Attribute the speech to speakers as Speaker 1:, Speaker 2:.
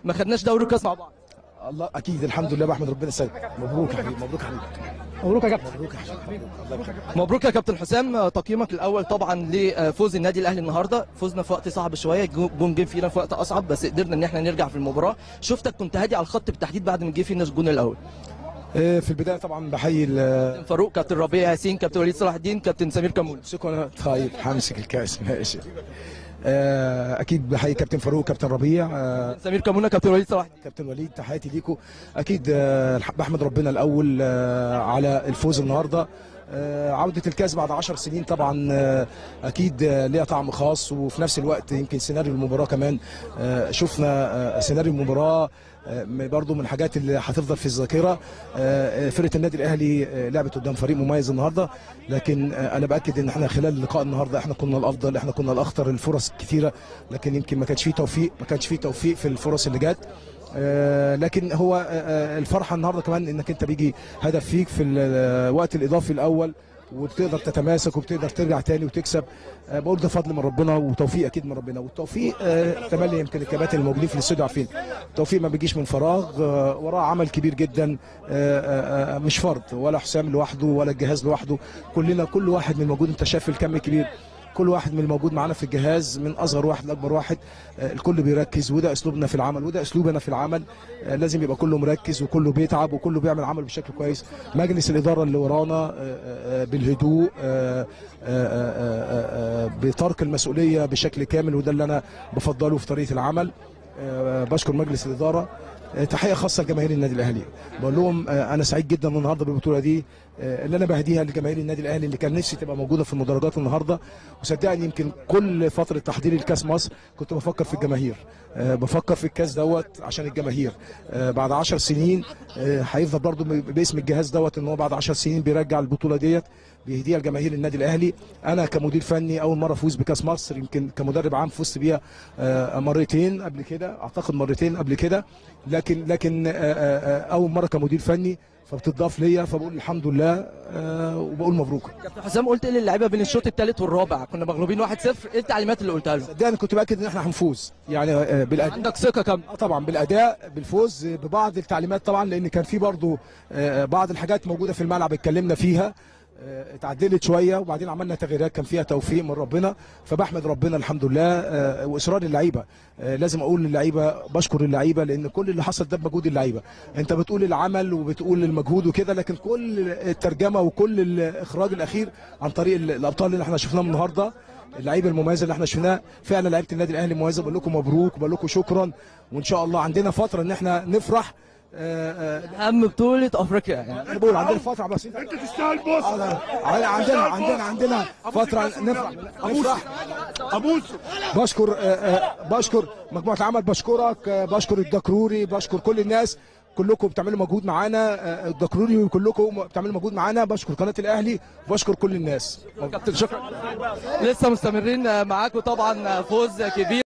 Speaker 1: ما خدناش دوري الكاس مع بعض
Speaker 2: الله اكيد الحمد لله بحمد ربنا السيد مبروك يا حبيبي مبروك يا حبيبي
Speaker 1: مبروك يا كابتن
Speaker 2: مبروك يا حبيبي الله يبارك
Speaker 1: مبروك يا كابتن حسام تقييمك الاول طبعا لفوز النادي الاهلي النهارده فوزنا في وقت صعب شويه جو- جون جه فينا في وقت اصعب بس قدرنا ان احنا نرجع في المباراه شفتك كنت هادي على الخط بالتحديد بعد ما جه فينا الجون الاول
Speaker 2: آه، في البدايه طبعا بحيي ال-
Speaker 1: كابتن فاروق كابتن ربيع ياسين كابتن وليد صلاح الدين كابتن سمير كمون
Speaker 2: امسكوا انا طيب همسك الكاس ماشي آه، اكيد بحيي كابتن فاروق كابتن ربيع آه،
Speaker 1: سمير كمونه كابتن وليد صلاح الدين
Speaker 2: كابتن وليد تحياتي ليكم اكيد آه، الح- بحمد ربنا الاول آه، على الفوز النهارده آه، عودة الكاس بعد 10 سنين طبعا آه، اكيد آه، ليها طعم خاص وفي نفس الوقت يمكن سيناريو المباراة كمان آه، شفنا آه، سيناريو المباراة آه، برضو من الحاجات اللي هتفضل في الذاكرة آه، فرقة النادي الاهلي آه، لعبت قدام فريق مميز النهارده لكن آه، انا باكد ان احنا خلال لقاء النهارده احنا كنا الافضل احنا كنا الاخطر الفرص كثيره لكن يمكن ما كانش فيه توفيق ما كانش فيه توفيق في الفرص اللي جت آه، لكن هو آه، آه، الفرحه النهارده كمان انك انت بيجي هدف فيك في الوقت الاضافي الاول وبتقدر تتماسك وبتقدر ترجع تاني وتكسب آه، بقول ده فضل من ربنا وتوفيق اكيد من ربنا والتوفيق آه، تملي يمكن الكباتن الموجودين في الاستوديو عارفين التوفيق ما بيجيش من فراغ آه، وراه عمل كبير جدا آه، آه، آه، مش فرد ولا حسام لوحده ولا الجهاز لوحده كلنا كل واحد من الموجود انت شايف الكم كبير كل واحد من الموجود معانا في الجهاز من اصغر واحد لاكبر واحد آه، الكل بيركز وده اسلوبنا في العمل وده اسلوبنا في العمل آه، لازم يبقى كله مركز وكله بيتعب وكله بيعمل عمل بشكل كويس مجلس الاداره اللي ورانا آه، آه، بالهدوء آه، آه، آه، آه، آه، بترك المسؤوليه بشكل كامل وده اللي انا بفضله في طريقه العمل آه، بشكر مجلس الاداره آه، تحيه خاصه لجماهير النادي الاهلي بقول لهم آه، انا سعيد جدا النهارده بالبطوله دي آه، اللي انا بهديها لجماهير النادي الاهلي اللي كان نفسي تبقى موجوده في المدرجات النهارده وصدقني يمكن كل فتره تحضيري لكاس مصر كنت بفكر في الجماهير آه، بفكر في الكاس دوت عشان الجماهير آه، بعد 10 سنين آه، هيفضل برضو باسم الجهاز دوت ان هو بعد 10 سنين بيرجع البطوله ديت بيهديها لجماهير النادي الاهلي انا كمدير فني اول مره افوز بكاس مصر يمكن كمدرب عام فزت بيها آه، مرتين قبل كده اعتقد مرتين قبل كده لكن لكن آه، آه، آه، اول مره كمدير فني فبتضاف ليا فبقول الحمد لله آه، وبقول مبروك
Speaker 1: كابتن حسام قلت ايه للعيبه بين الشوط الثالث والرابع كنا مغلوبين 1-0 ايه التعليمات اللي قلتها لهم
Speaker 2: ده انا كنت باكد ان احنا هنفوز يعني آه، بالاداء
Speaker 1: عندك ثقه كامله
Speaker 2: آه طبعا بالاداء بالفوز آه، ببعض التعليمات طبعا لان كان في برضو آه، بعض الحاجات موجوده في الملعب اتكلمنا فيها آه، اتعدلت شويه وبعدين عملنا تغييرات كان فيها توفيق من ربنا فبحمد ربنا الحمد لله آه، واصرار اللعيبه آه، لازم اقول للعيبه بشكر اللعيبه لان كل اللي حصل ده بمجهود اللعيبه انت بتقول العمل وبتقول المجهود وكده لكن كل الترجمه وكل الاخراج الاخير عن طريق ال- الابطال اللي احنا شفناهم النهارده اللعيبه المميزه اللي احنا شفناها فعلا لعيبه النادي الاهلي مميزه بقول لكم مبروك بقول لكم شكرا وان شاء الله عندنا فتره ان احنا نفرح آه، آه،
Speaker 1: اهم بطوله افريقيا يعني
Speaker 2: انا بقول عندنا فتره بسيطه انت تستاهل بص عندنا عندنا عندنا فتره نفرح نفرح
Speaker 3: ابوس
Speaker 2: بشكر آه، آه، بشكر مجموعه العمل بشكرك آه، بشكر الدكروري بشكر كل الناس كلكم بتعملوا مجهود معانا آه، الدكروري كلكم بتعملوا مجهود معانا بشكر قناه الاهلي وبشكر كل الناس
Speaker 1: كابتن شكرا لسه مستمرين معاكم طبعا فوز كبير